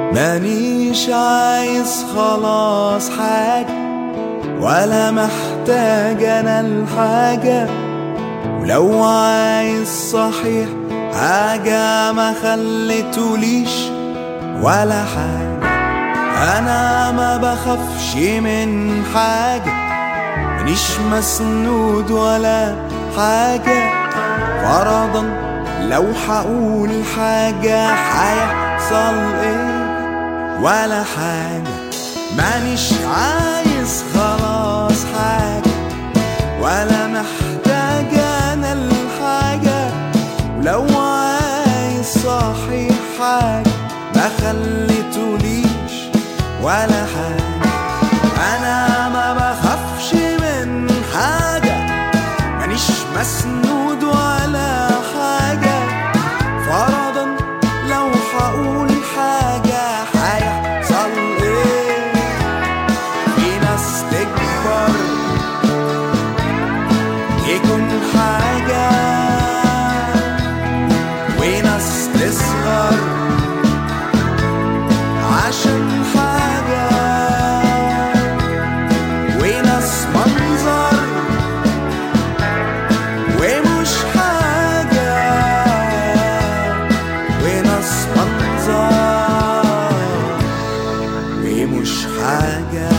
مانيش عايز خلاص حاجة ولا محتاج انا الحاجة ولو عايز صحيح حاجة ما خليتوليش ولا حاجة انا ما بخافش من حاجة مانيش مسنود ولا حاجة فرضا لو حقول حاجة حيحصل ايه ولا حاجة مانيش عايز خلاص حاجة ولا محتاج انا الحاجة ولو عايز صحيح حاجة ما خليتوليش ولا حاجة انا ما بخافش من حاجة مانيش مسنود ولا حاجة فرضا لو حقول حاجة هيحصل ايه في ناس تكبر يكون حاجة وناس تصغر عشان حاجة وناس منظر ومش حاجة وناس منظر ومش حاجة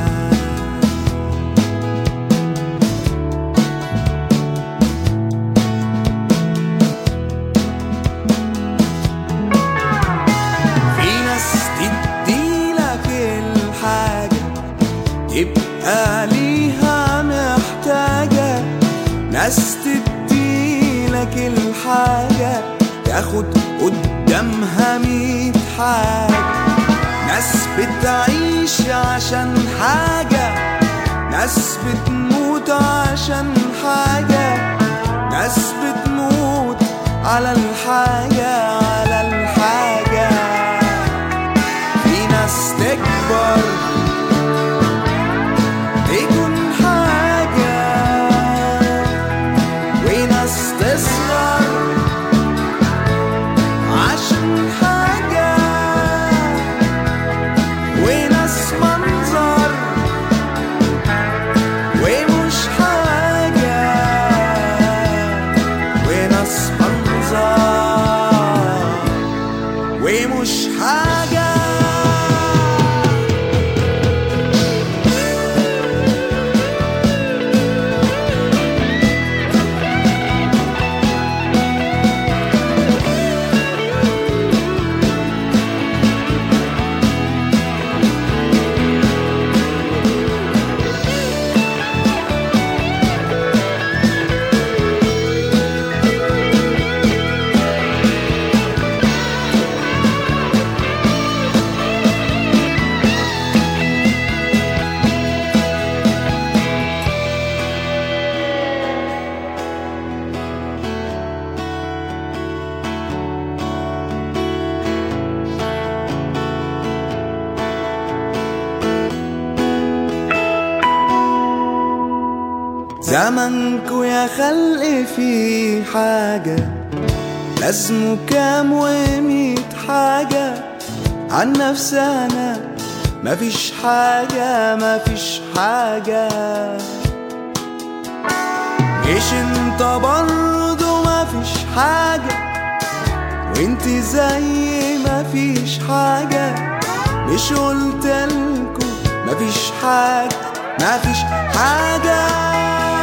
في ناس تديلك الحاجة تبقى ليها محتاجة ناس تديلك الحاجة تاخد قدامها ميت حاجة ناس بتعيش عشان حاجة ناس بتموت عشان حاجة ناس بتموت على الحاجة على الحاجة في ناس تكبر تكون حاجة وناس تصغر عشان حاجة وناس منظر ومش حاجة وناس منظر ومش حاجة زمنكو يا خلق في حاجة لازمه كام وميت حاجة عن نفسي أنا مفيش حاجة مفيش حاجة مش انت برضه مفيش حاجة وانت زي مفيش حاجة مش قلتلكوا مفيش حاجة مفيش حاجة